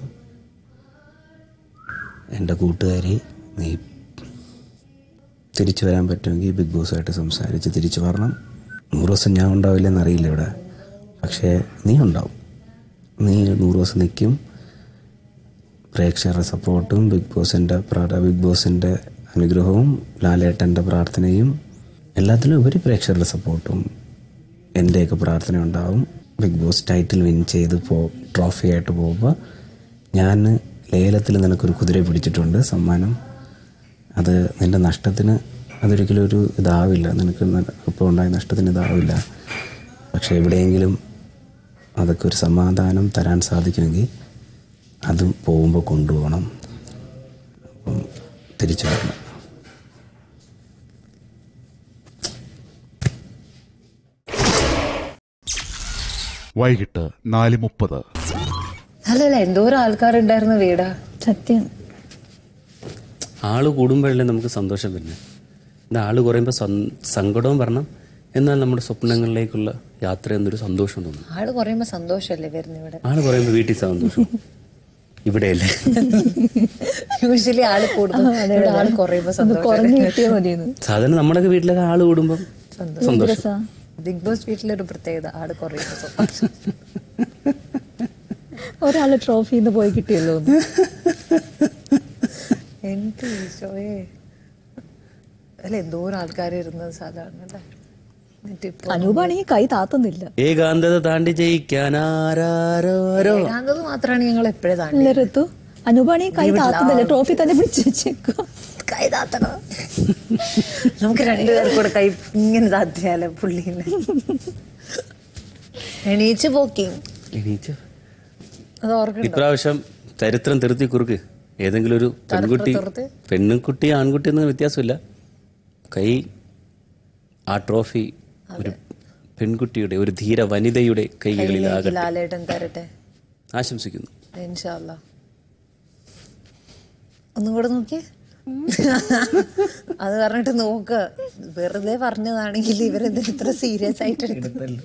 എൻ്റെ കൂട്ടുകാരി നീ തിരിച്ചു വരാൻ പറ്റുമെങ്കിൽ ബിഗ് ബോസുമായിട്ട് സംസാരിച്ച് തിരിച്ചു വരണം നൂറ് ദിവസം ഞാൻ ഉണ്ടാവില്ലെന്ന് അറിയില്ല ഇവിടെ പക്ഷേ നീ ഉണ്ടാവും നീ നൂറ് ദിവസം നിൽക്കും പ്രേക്ഷകരുടെ സപ്പോർട്ടും ബിഗ് ബോസിൻ്റെ പ്രാ- ബിഗ് ബോസിൻ്റെ അനുഗ്രഹവും ലാലേട്ടൻ്റെ പ്രാർത്ഥനയും എല്ലാത്തിലും ഉപരി പ്രേക്ഷകരുടെ സപ്പോർട്ടും എൻ്റെയൊക്കെ പ്രാർത്ഥന ഉണ്ടാവും ബിഗ് ബോസ് ടൈറ്റിൽ വിൻ ചെയ്ത് പോ ട്രോഫി ആയിട്ട് പോകുമ്പോൾ ഞാൻ ലേലത്തിൽ നിനക്കൊരു കുതിര പിടിച്ചിട്ടുണ്ട് സമ്മാനം അത് നിൻ്റെ നഷ്ടത്തിന് അതൊരിക്കലും ഒരു ഇതാവില്ല നിനക്ക് ന- ഇപ്പോൾ ഉണ്ടായ നഷ്ടത്തിന് ഇതാവില്ല പക്ഷേ എവിടെയെങ്കിലും അതൊക്കെ ഒരു സമാധാനം തരാൻ സാധിക്കുമെങ്കിൽ അതും പോകുമ്പോൾ കൊണ്ടുപോകണം അപ്പം തിരിച്ചു വരണം വൈകിട്ട് നാല് മുപ്പത് അല്ലല്ല എന്തോരം ആൾക്കാരുണ്ടായിരുന്ന വീടാ സത്യം ആള് കൂടുമ്പോഴല്ലേ നമുക്ക് സന്തോഷം വരുന്നത് ഇത് ആള് കുറയുമ്പോൾ സങ്കടവും വരണം എന്നാൽ നമ്മുടെ സ്വപ്നങ്ങളിലേക്കുള്ള യാത്ര എന്നൊരു സന്തോഷം തോന്നും ആള് കുറയുമ്പോ സന്തോഷല്ലേ വരുന്ന ഇവിടെ ആള് കുറയുമ്പോൾ വീട്ടിൽ സന്തോഷം ഇവിടെയല്ലേ യൂഷ്വലി ആള് കൂടുമ്പോ ഇവിടെ ആള് കുറയുമ്പോ സന്തോഷം കുറഞ്ഞു കിട്ടിയാൽ മതിയെന്ന് സാധാരണ നമ്മുടെ വീട്ടിലൊക്കെ ആള് കൂടുമ്പോൾ സന്തോഷം ബിഗ് ബോസ് വീട്ടിലൊരു പ്രത്യേകത ആള് കുറയുമ്പോ സന്തോഷം ഒരാള് ട്രോഫിന്ന് പോയി കിട്ടിയല്ലോ എന്ന്. എനിക്ക് ഈശോയെ അല്ല എന്തോരം ആൾക്കാർ ഇരുന്നത് സാധാരണ അല്ലേ എന്നിട്ടിപ്പോ അനൂപാണെങ്കിൽ കൈ താത്തുന്നില്ല ഏകാന്തത താണ്ടി ജയിക്കാൻ ആരാരോ ഏകാന്തത് മാത്രമാണ് ഞങ്ങൾ എപ്പോഴും താണ്ടി ഇല്ല ഋതു അനൂപാണെങ്കിൽ കൈ താത്തുന്നില്ല ട്രോഫി തന്നെ പിടിച്ച് വെച്ചേക്കുക കൈ താത്തണം നമുക്ക് രണ്ടുപേർക്കും കൂടെ കൈ ഇങ്ങനെ താത്തിയാലോ പുള്ളീനെ എണീച്ച് പോക്കി എണീച്ച് അത് ഓർക്കണ്ട ഇപ്രാവശ്യം ചരിത്രം തിരുത്തി കുറുക്ക് ഏതെങ്കിലും ഒരു പെൺകുട്ടി തിരുത്ത്? പെൺകുട്ടി ആൺകുട്ടി എന്ന വ്യത്യാസമില്ല കൈ ആ ട്രോഫി ഒരു പെൺകുട്ടിയുടെ ഒരു ധീര വനിതയുടെ കൈകളിലാകട്ടെ ലാലേട്ടൻ തരട്ടെ ആശംസിക്കുന്നു ഇൻഷാല്ല ഒന്നും കൂടെ നോക്കി അത് പറഞ്ഞിട്ട് നോക്ക് വെറുതെ പറഞ്ഞതാണെങ്കിൽ ഇവരെന്ത് ഇത്ര സീരിയസ് ആയിട്ട് എടുത്തല്ലോ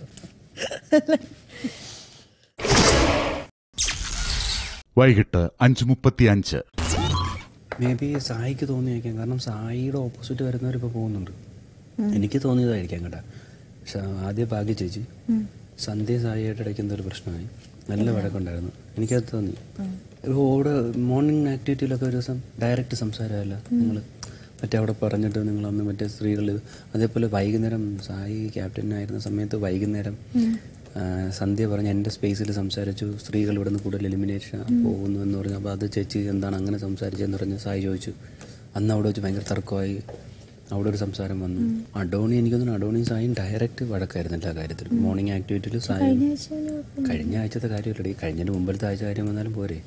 വൈകിട്ട് അഞ്ച് മുപ്പത്തി അഞ്ച് മേ ബി സായിക്ക് തോന്നിയേക്കാം കാരണം സായിയുടെ ഓപ്പോസിറ്റ് വരുന്നവരിപ്പോൾ പോകുന്നുണ്ട് എനിക്ക് തോന്നിയതായിരിക്കാം കേട്ടാ പക്ഷെ ആദ്യം ഭാഗ്യ ചേച്ചി സന്ധ്യ സായിയായിട്ട് ഇടയ്ക്ക് എന്തോ ഒരു പ്രശ്നമായി നല്ല വഴക്കുണ്ടായിരുന്നു എനിക്കത് തോന്നി ഓടെ മോർണിംഗ് ആക്ടിവിറ്റിയിലൊക്കെ ഒരു ദിവസം ഡയറക്റ്റ് സംസാരമല്ല നിങ്ങൾ മറ്റേ അവിടെ പറഞ്ഞിട്ട് നിങ്ങൾ അന്ന് മറ്റേ സ്ത്രീകൾ അതേപോലെ വൈകുന്നേരം സായി ക്യാപ്റ്റനായിരുന്ന സമയത്ത് വൈകുന്നേരം ആ, സന്ധ്യ പറഞ്ഞ് എൻ്റെ സ്പേസിൽ സംസാരിച്ചു സ്ത്രീകൾ ഇവിടെ നിന്ന് കൂടുതൽ എലിമിനേഷൻ പോകുന്നു എന്ന് പറഞ്ഞു അപ്പോൾ അത് ചേച്ചി എന്താണ് അങ്ങനെ സംസാരിച്ചതെന്ന് പറഞ്ഞ് സായി ചോദിച്ചു അന്ന് അവിടെ വെച്ച് ഭയങ്കര തർക്കമായി അവിടെ ഒരു സംസാരം വന്നു അഡോണി എനിക്ക് തോന്നുന്നു അഡോണി സായും ഡയറക്റ്റ് വഴക്കായിരുന്നു എല്ലാ കാര്യത്തിലും മോർണിംഗ് ആക്ടിവിറ്റിയിൽ സായി കഴിഞ്ഞ ആഴ്ചത്തെ കാര്യമല്ലടി കഴിഞ്ഞതിന് മുമ്പിലത്തെ ആഴ്ച കാര്യം വന്നാലും പോരെ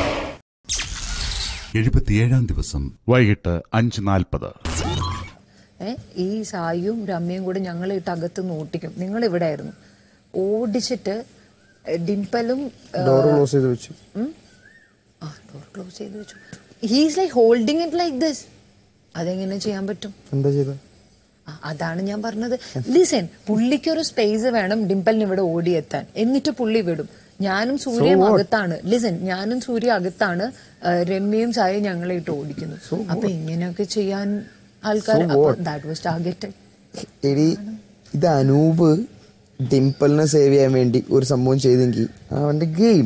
എഴുപത്തിയേഴാം ദിവസം വൈകിട്ട് അഞ്ച് നാൽപ്പത് ഏ ഈ സായിയും രമ്യയും കൂടെ ഞങ്ങളെ ഇട്ട് അകത്ത് നിന്ന് ഓട്ടിക്കും നിങ്ങൾ ഇവിടെ ആയിരുന്നു ഓടിച്ചിട്ട് ഏ, ഡിംപലും ഏ, ഡോർ ക്ലോസ് ചെയ്ത് വെച്ചു ഉം? ആ ഡോർ ക്ലോസ് ചെയ്ത് വെച്ചു he's like holding it like this അതെങ്ങനെ ചെയ്യാൻ പറ്റും എന്താ ചെയ്ത ആ, അതാണ് ഞാൻ പറഞ്ഞത് ലിസൺ പുള്ളിക്ക് ഒരു സ്പേസ് വേണം ഡിംപലിന് ഇവിടെ ഓടിയെത്താൻ എന്നിട്ട് പുള്ളി വിടും ഞാനും സൂര്യയും അകത്താണ് ലിസൺ ഞാനും സൂര്യ അകത്താണ് ആ, രമ്യയും സായും ഞങ്ങളെ ഇട്ട് ഓടിക്കുന്നു അപ്പൊ ഇങ്ങനെയൊക്കെ ചെയ്യാൻ ആൾക്കാർ ദാറ്റ് വാസ് ടാർഗറ്റഡ് എടി ഇത് അനൂപ് ഡിംപിളിനെ സേവ് ചെയ്യാൻ വേണ്ടി ഒരു സംഭവം ചെയ്തെങ്കിൽ അവന്റെ game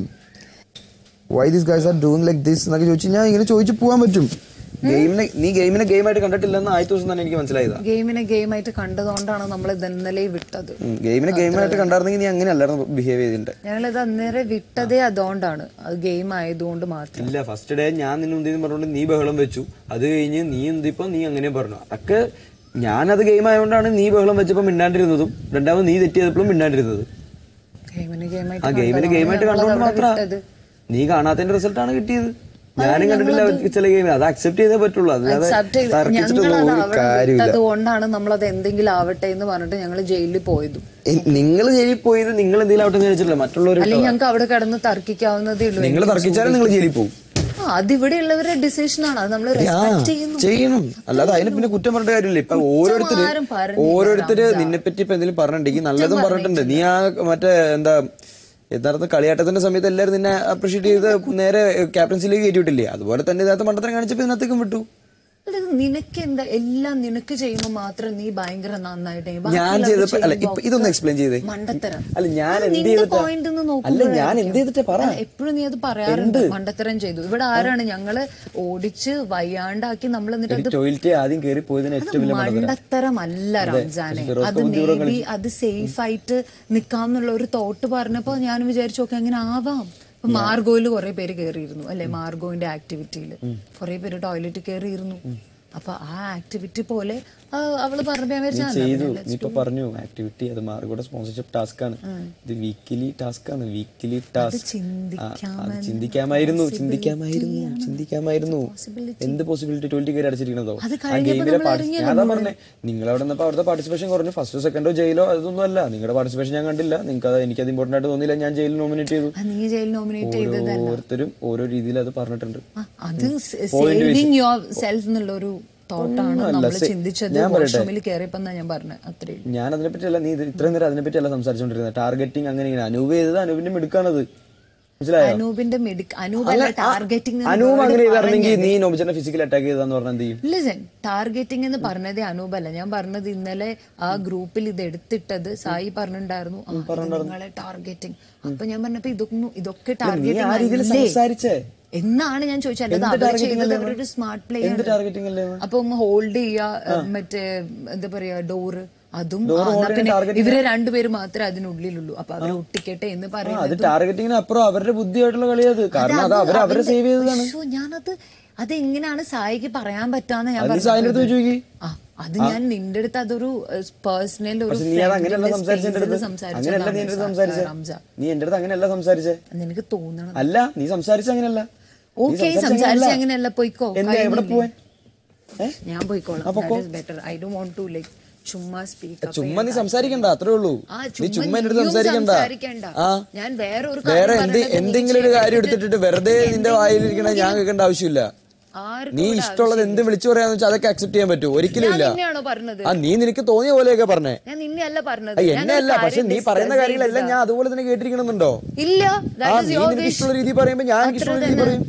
why this guys are doing like this എന്നൊക്കെ ചോദിച്ചു ഞാൻ ഇങ്ങനെ ചോദിച്ചു പോകാൻ പറ്റും ഗെയിമിനെ നീ ഗെയിമിനെ ഗെയിമായിട്ട് കണ്ടിട്ടില്ലെന്ന് ആദ്യത്തെ ദിവസം തന്നെ എനിക്ക് മനസ്സിലായതാ ഗെയിമിനെ ഗെയിമായിട്ട് കണ്ടതുകൊണ്ടാണ് നമ്മൾ ഇത് ഇന്നലെ വിട്ടത് ഗെയിമിനെ ഗെയിമായിട്ട് കണ്ടായിരുന്നെങ്കിൽ നീ അങ്ങനെ അല്ലായിരുന്നു ബിഹേവ് ചെയ്തിട്ടുണ്ട് ഞങ്ങളിത് അന്നേരം വിട്ടതേ അതുകൊണ്ടാണ് അത് ഗെയിം ആയതുകൊണ്ട് മാത്രം ഇല്ല ഫസ്റ്റ് ഡേ ഞാൻ നിന്നെ എന്തെങ്കിലും പറഞ്ഞോണ്ട് നീ ബഹളം വെച്ചു അത് കഴിഞ്ഞ് നീ എന്തിപ്പോ നീ അങ്ങനെ പറഞ്ഞു അതൊക്കെ ഞാനത് ഗെയിം ആയതുകൊണ്ടാണ് നീ ബഹളം വെച്ചപ്പോ മിണ്ടാണ്ടിരുന്നതും രണ്ടാമത് നീ തെറ്റ് ചെയ്തപ്പോഴും മിണ്ടാണ്ടിരുന്നത് ഗെയിമിനെ ആ ഗെയിമായിട്ട് ഗെയിമിനെ ഗെയിമായിട്ട് കണ്ടോണ്ട് മാത്ര നീ കാണാത്തതിന്റെ റിസൾട്ട് ആണ് കിട്ടിയത് ഞാനും കണ്ടിട്ടില്ല ചില ഗെയിം അത് അക്സെപ്റ്റ് ചെയ്തേ പറ്റുള്ളൂ അല്ലാതെ അക്സെപ്റ്റ് ചെയ്ത് തർക്കിച്ചിട്ടൊന്നും ഞങ്ങളത് ഒരു അവിടെ കാര്യമില്ല വിട്ടത് കൊണ്ടാണ് നമ്മളത് എന്തെങ്കിലും ആവട്ടെ എന്ന് പറഞ്ഞിട്ട് ഞങ്ങൾ ജയിലിൽ പോയതും നിങ്ങൾ ജയിലിൽ പോയത് നിങ്ങൾ എന്തെങ്കിലും ആവട്ടെ എന്ന് വിചാരിച്ചിട്ടില്ല മറ്റുള്ളവർ അല്ലെങ്കിൽ ഞങ്ങൾക്ക് അവിടെ കിടന്ന് തർക്കിക്കാവുന്നതേ ഉള്ളൂ നിങ്ങൾ തർക്കിച്ചാലും നിങ്ങൾ ജയിലിൽ പോകും ആ, അതിവിടെയുള്ളവരുടെ ഡിസിഷൻ ആണ് അത് നമ്മൾ റെസ്പെക്ട് ചെയ്യുന്നു ചെയ്യണം അല്ലാതെ അതിന് പിന്നെ കുറ്റം പറഞ്ഞ കാര്യമില്ല ഇപ്പൊ ഓരോരുത്തര് ആരും പറഞ്ഞില്ല, ഓരോരുത്തര് നിന്നെ പറ്റി ഇപ്പൊ എന്തെങ്കിലും പറഞ്ഞിട്ടുണ്ടെങ്കിൽ നല്ലതും പറഞ്ഞിട്ടുണ്ട് നീ ആ മറ്റേ എന്താ യഥാർത്ഥ കളിയാട്ടത്തിന്റെ സമയത്ത് എല്ലാവരും നിന്നെ അപ്രീഷിയേറ്റ് ചെയ്ത് നേരെ ക്യാപ്റ്റൻസിലേക്ക് കയറ്റി വിട്ടില്ലേ അതുപോലെ തന്നെ ഇതിനകത്ത് മണ്ടത്തരം കാണിച്ചപ്പോ ഇതിനകത്തേക്കും വിട്ടു അല്ല, നിനക്ക് എന്താ എല്ലാം നിനക്ക് ചെയ്യുമ്പോൾ മാത്രം നീ ഭയങ്കര നന്നായിട്ട് ചെയ്യും. ഞാൻ ബാക്കിയുള്ളവർ ചെയ്തപ്പോ അല്ല ചെയ്യുമ്പോ ഇപ്പൊ ഇതൊന്ന് എക്സ്പ്ലെയിൻ ചെയ്തേ മണ്ടത്തരം അല്ല ഞാൻ ആ, എന്ത് നിന്റെ ചെയ്തിട്ടാ point ഒന്ന് അല്ല നോക്കുമ്പോഴായിരിക്കും. ഞാൻ എന്ത് ചെയ്തിട്ടാ പറ അല്ല, എപ്പോഴും നീ അത് പറയാറുണ്ട് മണ്ടത്തരം ചെയ്തു ഇവിടെ ആരാണ് ഞങ്ങള് ഓടിച്ച് വയ്യാണ്ടാക്കി നമ്മൾ എന്നിട്ട് അത് ടോയ്ലറ്റ് ആദ്യം കയറി പോയതിന് ഏറ്റവും വലിയ മണ്ടത്തരം മണ്ടത്തരമല്ല റംസാനെ ഫിറോസ് അത് കൗമുദി മേ ബി അത് സേഫ് ആയിട്ട് നിക്കാം എന്നുള്ള ഒരു തോട്ട് പറഞ്ഞപ്പോ ഞാൻ വിചാരിച്ചു ഓക്കെ അങ്ങനെ ആവാം ഇപ്പൊ മാർഗോയിൽ കുറെ പേര് കയറിയിരുന്നു അല്ലെ മാർഗോന്റെ ആക്ടിവിറ്റിയിൽ കുറെ പേര് ടോയ്ലറ്റ് കയറിയിരുന്നു അപ്പൊ ആ ആക്ടിവിറ്റി പോലെ ആ, അവള് പറഞ്ഞ ഞാൻ വിചാരിച്ചു, ആ, ചെയ്തു എന്നാ നീ ഇപ്പൊ പറഞ്ഞു ആക്ടിവിറ്റി അത് മാർഗോടെ സ്പോൺസർഷിപ്പ് ടാസ്ക് ആണ് ഇത് വീക്കിലി ടാസ്ക് ആണ് വീക്കിലി ടാസ്ക് ചിന്തിക്കാമെന്ന് ചിന്തിക്കാമായിരുന്നു ചിന്തിക്കാമായിരുന്നു ചിന്തിക്കാമായിരുന്നു എന്ത് പോസിബിലിറ്റി ട്വന്റി കയറി അടിച്ചിരിക്കണതോ അത് ആ കഴിഞ്ഞപ്പോ ഗെയിമിലെ നമ്മൾ ഇറങ്ങിയല്ലോ ഞാൻ പറഞ്ഞേ നിങ്ങൾ അവിടെ നിന്നപ്പോ അവിടുത്തെ പാർട്ടിസിപ്പേഷൻ കുറഞ്ഞു ഫസ്റ്റോ സെക്കൻഡോ ജയിലോ അതൊന്നും അല്ല നിങ്ങളുടെ പാർട്ടിസിപ്പേഷൻ ഞാൻ കണ്ടില്ല നിങ്ങൾക്ക് അത് എനിക്കത് ഇമ്പോർട്ടന്റ് ആയിട്ട് തോന്നിയില്ല ഞാൻ ജയിലിൽ നോമിനേറ്റ് ചെയ്തു ആ, നീ ജയിൽ നോമിനേറ്റ് ചെയ്തതല്ല ഓരോരുത്തരും ഓരോ രീതിയിൽ അത് പറഞ്ഞിട്ടുണ്ട് ആ, അത് സേവിങ് യുവർ സെൽഫ് എന്നുള്ള ഒരു തോട്ടാണ് ഒന്നുമല്ല. നമ്മൾ സെ- ചിന്തിച്ചത് ഞാൻ പറയട്ടെ? വാഷ്റൂമിൽ കയറിയപ്പോ ഞാൻ പറഞ്ഞത് അത്രേ ഉള്ളൂ. ഞാൻ അതിനെ പറ്റിയല്ല നീ ഇത് ഇത്രയും നേരം അതിനെ പറ്റിയല്ല സംസാരിച്ചോണ്ടിരുന്നത് ടാർഗറ്റിംഗ് അങ്ങനെ ഇങ്ങനെ അനൂപ് ചെയ്തത് അനൂപിന്റെ മിടുക്കാണത് മനസ്സിലായോ അനൂപിന്റെ മെഡിക്ക അനൂപല്ല അങ്ങനെ- ആ- ടാർഗറ്റിംഗ് അനൂപ് അങ്ങനെ ചെയ്തായിരുന്നെങ്കിൽ നീ നോബിച്ചനെ ഫിസിക്കൽ അറ്റാക്ക് ചെയ്താന്ന് പറഞ്ഞാൽ എന്ത് ചെയ്യും ലിസൺ ടാർഗറ്റിംഗ് എന്ന് പറഞ്ഞതേ അനൂപല്ല ഞാൻ പറഞ്ഞത് ഇന്നലെ ആ ഗ്രൂപ്പിൽ ഇത് എടുത്തിട്ടത് സായി പറഞ്ഞിട്ടുണ്ടായിരുന്നു ആ, ഇത് നിങ്ങളെ ടാർഗറ്റിംഗ് അപ്പൊ ഞാൻ പറഞ്ഞപ്പോ ഇതൊന്നും ഇതൊക്കെ നീ ആ രീതിയിൽ ടാർഗറ്റിംഗ് സംസാരിച്ചേ എന്നാണ് ഞാൻ ചോദിച്ചത് അല്ലാതെ എന്ത് അവർ targeting ചെയ്തത് അല്ലേ അവരൊരു സ്മാർട്ട് പ്ലേ എന്ത് ആണ് ടാർഗറ്റിംഗ് അല്ലേ അപ്പൊ ഹോൾഡ് ചെയ്യാ മറ്റേ എന്താ പറയാ ഡോറ് അതും Door ആ, എന്നാ hold ചെയ്യാൻ പിന്നെ targeting ഇവരെ രണ്ടുപേരും മാത്രമേ അതിനുള്ളിലുള്ളൂ അപ്പൊ അവരെ ഒട്ടിക്കട്ടെ എന്ന് അത് പറയുന്നത് ടാർഗറ്റിങ്ങിന് അപ്പുറം അവരുടെ ബുദ്ധിയായിട്ടുള്ള കളിയത് കാരണം അത് അവർ അവരെ സേവ് ചെയ്തതാണ് ഉശ്ശോ, ഞാനത് അത് എങ്ങനെയാണ് സായിക്ക് പറയാൻ പറ്റാന്ന് ഞാൻ അത് നീ സായിന്റെ അടുത്ത് പറഞ്ഞത്. ചോദിക്കി ആ, അത് ഞാൻ നിന്റെ അടുത്ത് അതൊരു പേഴ്സണൽ ഒരു പക്ഷെ നീ അത് അങ്ങനെയല്ല സംസാരിച്ച എന്റെ അടുത്ത് അങ്ങനെയല്ല നീ എന്റെ അടുത്ത് സംസാരിച്ചേ റംസ നീ എന്റെ അടുത്ത് അങ്ങനെയല്ല സംസാരിച്ചേ നിനക്ക് തോന്നണം അല്ല നീ സംസാരിച്ച അങ്ങനെയല്ല നീ ഓക്കെ സംസാരിച്ച സംസാരിച്ച അങ്ങനെയല്ല പോയിക്കോ എന്താ എവിടെ കഴിഞ്ഞില്ലേ? പോവാൻ ഞാൻ പോയിക്കോളാം better I do want to like ചുമ്മാ സ്പീക്ക് ചുമ്മാ നീ സംസാരിക്കണ്ട അത്രേ ഉള്ളൂ ആ, നീ ചുമ്മാ ചുമ്മാ എന്റെ അടുത്ത് നീയും സംസാരിക്കണ്ട സംസാരിക്കണ്ട. ആ ഞാൻ വേറെ ഒരു വേറെ കാര്യം എന്ത് പറഞ്ഞത് നീ എന്തെങ്കിലും ഒരു ചെയ്യാൻ കാര്യം പറ്റിട്ട് എടുത്തിട്ട് വെറുതെ നിന്റെ വായിലിരിക്കണ ഞാൻ കേൾക്കേണ്ട ആവശ്യമില്ല ആർക്കും നീ ഒരു ഇഷ്ടമുള്ളത് എന്ത് വിളിച്ചു പറയാന്ന് വെച്ചാൽ അതൊക്കെ അക്സെപ്റ്റ് ചെയ്യാൻ പറ്റും ഒരിക്കലും ഞാൻ ഇല്ല നിന്നെയാണോ പറഞ്ഞത് ആ നീ നിനക്ക് തോന്നിയ പോലെയൊക്കെ പറഞ്ഞേ ഞാൻ നിന്നെയല്ല പറഞ്ഞത് ആ, ഞാൻ എന്നെ ഒരു അല്ല പക്ഷെ കാര്യം നീ പറയുന്ന discuss കാര്യങ്ങളെല്ലാം ചെയ്തതാ. ഞാൻ അതുപോലെ തന്നെ കേട്ടിരിക്കണമെന്നുണ്ടോ ഇല്ല ആ that is നീ your നിനക്ക് wish. ഇഷ്ടമുള്ള രീതി പറയുമ്പോ ഞാൻ എനിക്ക് അത്ര ഇഷ്ടമുള്ള രീതി തന്നെ. പറയും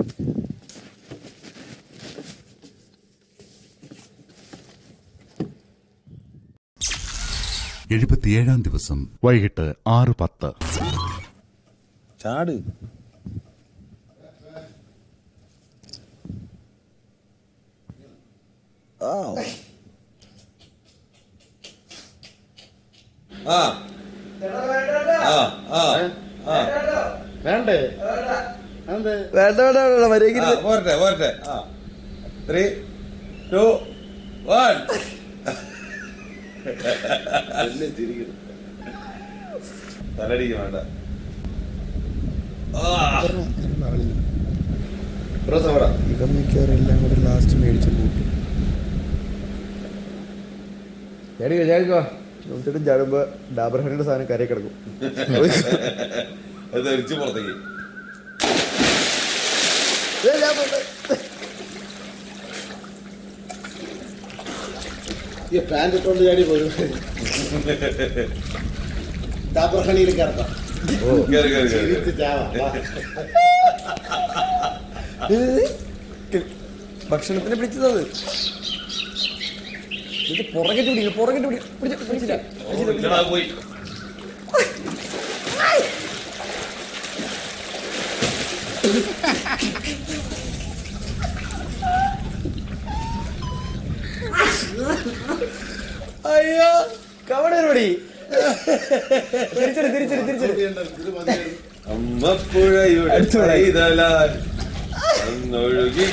എഴുപത്തിയേഴാം ദിവസം വൈകിട്ട് ആറ് പത്ത് ചാട് ആ ആ ആ ആ ആ വേണ്ടേ വേണ്ട വേണ്ട വേണ്ട മര്യാദയ്ക്ക് ആ, പോരട്ടെ പോരട്ടെ ആ ത്രീ ടു വൺ തലടിക്ക് വേണ്ട ഇവർ മിക്കവാറും എല്ലാം കൂടെ ലാസ്റ്റ് മേടിച്ച് കൂട്ടും ചാടി ചാടിക്കോ നോക്കിയിട്ട് ചാടുമ്പോ ഡാബർഹണിന്റെ സാധനം കരയെ കിടക്കും അത് ധരിച്ച് പുറത്തേക്ക് ഏയ് ഞാൻ പോട്ടെ. ഈ പാൻറ് ഇട്ടുകൊണ്ട് ചാടി പോരും ഡാബർഹണിയിൽ കിടക്കാം കേറി, കേറി, കേറി. ചിരിച്ച് ചാവാം. വാ. ഇത് ക- ഭക്ഷണത്തിന് പിടിച്ചത് ഇത് പുറകിട്ട് പിടിക്കില്ല പുറകിട്ട് പിടി പിടിച്ച പിടിച്ചില്ല പിടിച്ചില്ല, പിടിച്ചില്ല. ഇല്ലടാ, പോയി അയ്യോ കവട പരിപാടി തിരിച്ചെടു തിരിച്ചെടു തിരിച്ചെടു ഇത് മതിയായിരുന്നു. അമ്മപ്പുഴയുടെ പൈതലാൽ ഒന്നൊഴുകി